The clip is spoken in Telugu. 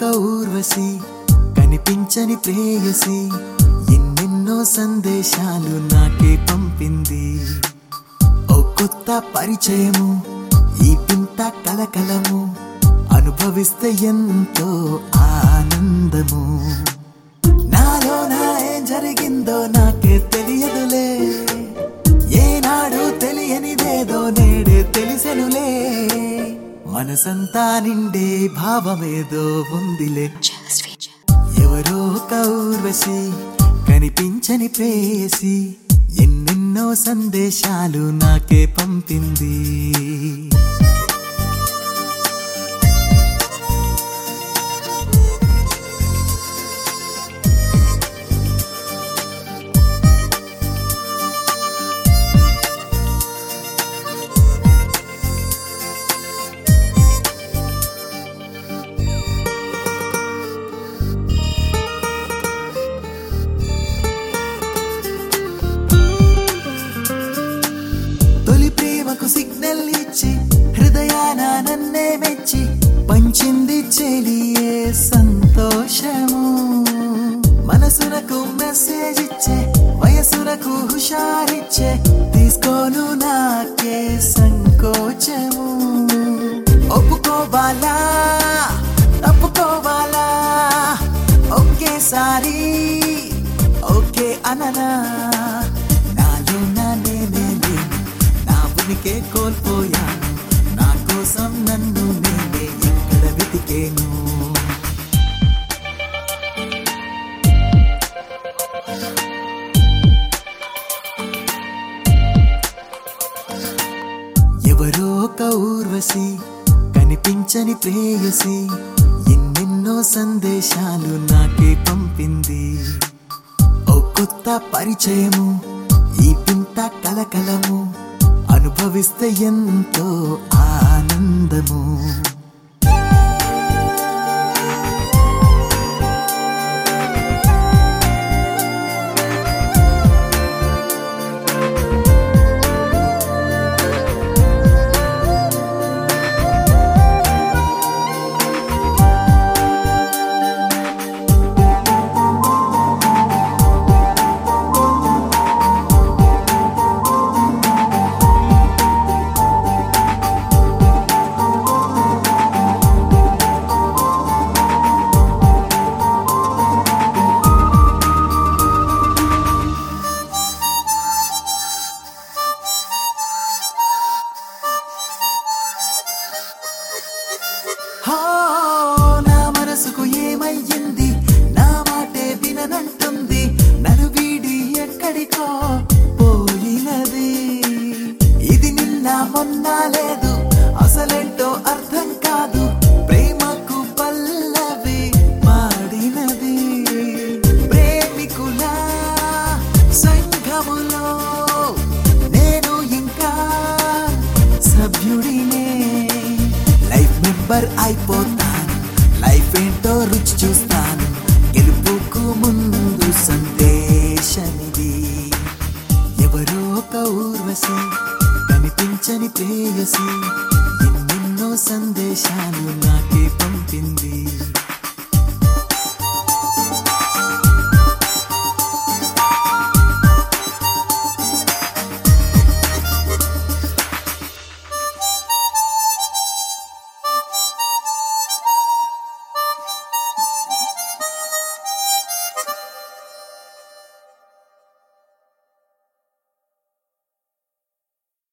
ఊర్వశి కనిపించని ప్రేయసి ఎన్నెన్నో సందేశాలు నాకే పంపింది ఓ కొత్త పరిచయము ఈ వింత కలకలము అనుభవిస్తే ఎంతో ఆనందము నాలో నా ఏం జరిగిందో నాకే తెలియదులే ఏనాడు తెలియనిదేదో నేడే తెలిసెనులే మనసంతా నిండే భావమేదో ఉందిలే ఎవరో కౌర్వశి కనిపించని ప్రేయసి ఎన్నెన్నో సందేశాలు నాకే పంపింది తొలి ప్రేమకు సిగ్నల్ ఇచ్చి హృదయాన నన్నే మెచ్చి పంచింది చెలియే సంతోషము మనసునకు మెసేజ్ ఇచ్చే వయసునకు హుషారిచ్చే తీసుకోను నాకే సంకోచము ఒప్పుకోవాలా తప్పుకోవాలా ఒకేసారి ఓకే అననా నాలో నా నేనే లేను నా ఉనికే కోల్పోయాను నా కోసం నన్ను నేనే ఎక్కడ వెతికేను ఎవరో ఒక ఊర్వశి కనిపించని ప్రేయసి ఎన్నెన్నో సందేశాలు నాకే పంపింది ఓ కొత్త పరిచయము ఈ వింత కలకలము అనుభవిస్తే ఎంతో ఆనందము హో, నా మనసుకు ఏమయ్యింది నా మాటే విననంటుంది నన్ను వీడి ఎక్కడికో పోయినది ఇది నిన్న మొన్న లేదు అసలేంటో అర్థం కాదు ప్రేమకు పల్లవి పాడినది ప్రేమికుల సంఘములో నేను ఇంకా సభ్యుడినే లైఫ్ మెంబర్ అయిపోతాను లైఫ్ ఏంటో రుచి చూస్తాను గెలుపుకు ముందు సందేశమిది ఎవరో ఒక ఊర్వశి కనిపించని ప్రేయసి ఎన్నెన్నో సందేశాలు నా